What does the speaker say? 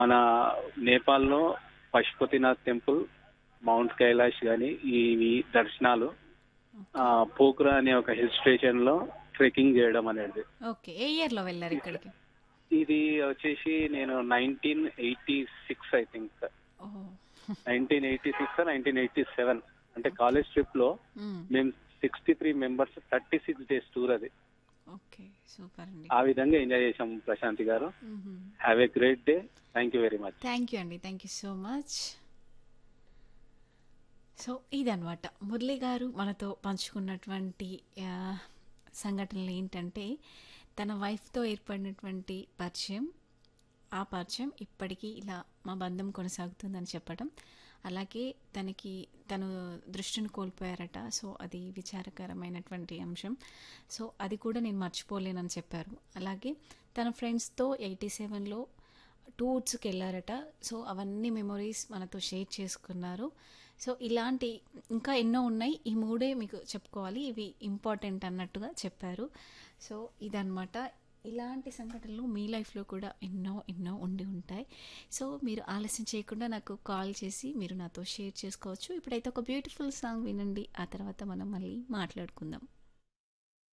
మన నేపాల్లో Pashupatinath temple mount Kailash కానీ ఈ దర్శనాలు ఆ, పోఖ్రా అనే ఒక హిల్ స్టేషన్ లో ట్రెక్కింగ్ చేయడం అనేది ఓకే ఏ ఇయర్ లో వెళ్ళారు ఇక్కడికి ఇది వచ్చేసి నేను nineteen eighty six I think oh nineteen eighty six nineteen eighty seven అంటే కాలేజ్ ట్రిప్ లో మ్మ్. మేము sixty three members thirty six days tour అది ఓకే సూపర్ అండి ఆ విధంగా ఎంజాయ్ చేసాం ప్రశాంతి గారు have a great day thank you very much thank you అండి thank you so much so ఇదనమాట మురళి గారు మనతో పంచుకున్నటువంటి ఆ, సంఘటనలు ఏంటంటే తన వైఫ్తో ఏర్పడినటువంటి పరిచయం ఆ పరిచయం ఇప్పటికీ ఇలా మా బంధం కొనసాగుతుందని చెప్పడం అలాగే తనకి తను దృష్టిని కోల్పోయారట సో అది విచారకరమైనటువంటి అంశం సో అది కూడా నేను మర్చిపోలేనని చెప్పారు అలాగే తన ఫ్రెండ్స్తో ఎయిటీ సెవెన్లో టూర్స్కి వెళ్ళారట సో అవన్నీ మెమొరీస్ మనతో షేర్ చేసుకున్నారు సో ఇలాంటి ఇంకా ఎన్నో ఉన్నాయి ఈ మూడే మీకు చెప్పుకోవాలి ఇవి ఇంపార్టెంట్ అన్నట్టుగా చెప్పారు సో ఇదన్నమాట ఇలాంటి సంఘటనలు మీ లైఫ్లో కూడా ఎన్నో ఎన్నో ఉండి ఉంటాయి సో మీరు ఆలస్యం చేయకుండా నాకు కాల్ చేసి మీరు నాతో షేర్ చేసుకోవచ్చు ఇప్పుడైతే ఒక బ్యూటిఫుల్ సాంగ్ వినండి ఆ తర్వాత మనం మళ్ళీ మాట్లాడుకుందాం